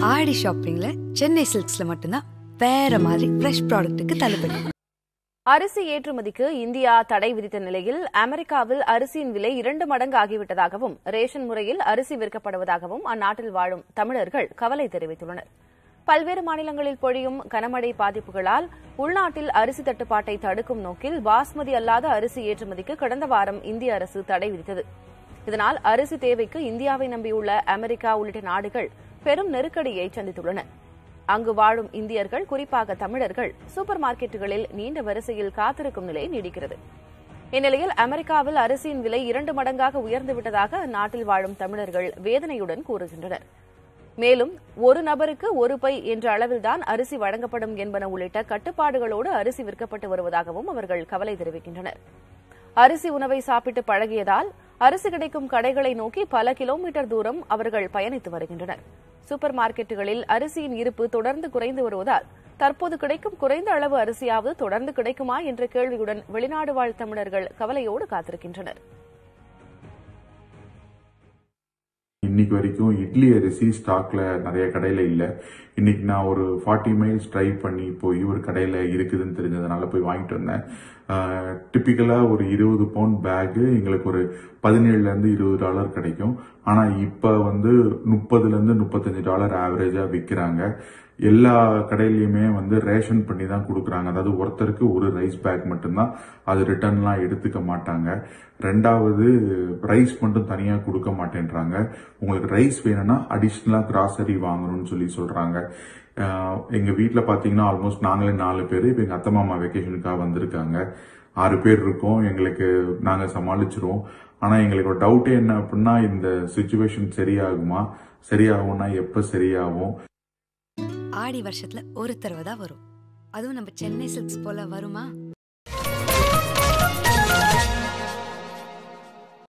ஆடி ஷாப்பிங்ல சென்னை சில்க்ஸ்ல மட்டும்தான் வேற மாதிரி ஃப்ரெஷ் ப்ராடக்ட்டுக்கு தள்ளுபடி அரிசி ஏற்றுமதிக்கு இந்தியா தடை விதித்த நிலையில் அமெரிக்காவில் அரிசியின் விலை இரண்டு மடங்கு ஆகிவிட்டதாகவும் ரேஷன் முறையில் அரிசி விற்கப்படுவதாகவும் அந்நாட்டில் வாழும் தமிழர்கள் கவலை தெரிவித்துள்ளனர் பல்வேறு மாநிலங்களில் பொழியும் கனமழை பாதிப்புகளால் உள்நாட்டில் அரிசி தட்டுப்பாட்டை தடுக்கும் நோக்கில் பாஸ்மதி அல்லாத அரிசி ஏற்றுமதிக்கு கடந்த வாரம் இந்திய அரசு தடை விதித்தது இதனால் அரிசி தேவைக்கு இந்தியாவை நம்பியுள்ள அமெரிக்கா உள்ளிட்ட நாடுகள் பெரும் நெருக்கடியை சந்தித்துள்ளன அங்கு வாழும் இந்தியர்கள் குறிப்பாக தமிழர்கள் சூப்பர் மார்க்கெட்டுகளில் நீண்ட வரிசையில் காத்திருக்கும் நிலை நீடிக்கிறது இந்நிலையில் அமெரிக்காவில் அரிசியின் விலை இரண்டு மடங்காக உயர்ந்துவிட்டதாக அந்நாட்டில் வாழும் தமிழர்கள் வேதனையுடன் கூறுகின்றனர் மேலும் ஒரு நபருக்கு ஒரு பை என்ற அளவில்தான் அரிசி வழங்கப்படும் என்பன உள்ளிட்ட கட்டுப்பாடுகளோடு அரிசி விற்கப்பட்டு வருவதாகவும் அவர்கள் கவலை தெரிவிக்கின்றனர் அரிசி உணவை சாப்பிட்டு பழகியதால் அரிசி கிடைக்கும் கடைகளை நோக்கி பல கிலோமீட்டர் தூரம் அவர்கள் பயணித்து வருகின்றனர் சூப்பர் மார்க்கெட்டுகளில் அரிசியின் இருப்பு தொடர்ந்து குறைந்து வருவதால் தற்போது கிடைக்கும் குறைந்த அளவு அரிசியாவது தொடர்ந்து கிடைக்குமா என்ற கேள்வியுடன் வெளிநாடு வாழ் தமிழர்கள் கவலையோடு காத்திருக்கின்றனர் இன்னைக்கு வரைக்கும் இட்லி அரிசி ஸ்டாக்ல நிறைய கடையில இல்ல இன்னைக்கு நான் ஒரு ஃபார்ட்டி மைல்ஸ் டிரைவ் பண்ணி போய் ஒரு கடையில இருக்குதுன்னு தெரிஞ்சதுனால போய் வாங்கிட்டு வந்தேன் டிப்பிக்கலா ஒரு இருபது பவுண்ட் பேக் எங்களுக்கு ஒரு பதினேழுல இருந்து இருபது டாலர் கிடைக்கும் ஆனா இப்ப வந்து முப்பதுல இருந்து முப்பத்தஞ்சு டாலர் ஆவரேஜா விற்கிறாங்க எல்லா கடையிலயுமே வந்து ரேஷன் பண்ணி தான் கொடுக்குறாங்க அதாவது ஒருத்தருக்கு ஒரு ரைஸ் பேக் மட்டும்தான் அது ரிட்டர்ன்லாம் எடுத்துக்க மாட்டாங்க ரெண்டாவது ரைஸ் மட்டும் தனியா கொடுக்க மாட்டேன்றாங்க உங்களுக்கு ரைஸ் வேணும்னா அடிஷ்னலா கிராசரி வாங்கணும்னு சொல்லி சொல்றாங்க ஆஹ் எங்க வீட்ல பாத்தீங்கன்னா ஆல்மோஸ்ட் நாங்களே நாலு பேர் இப்ப எங்க அத்தை மாமா வெக்கேஷனுக்காக வந்திருக்காங்க ஆறு பேர் இருக்கோம் எங்களுக்கு நாங்க சமாளிச்சிருவோம் ஆனா எங்களுக்கு ஒரு டவுட்டே என்ன அப்படின்னா இந்த சுச்சுவேஷன் சரியாகுமா சரியாகும்னா எப்ப சரியாகும் ஆடி வருஷத்துல ஒரு தடவை தான் வரும் அதுவும் நம்ம சென்னை சில்க்ஸ் போல வருமா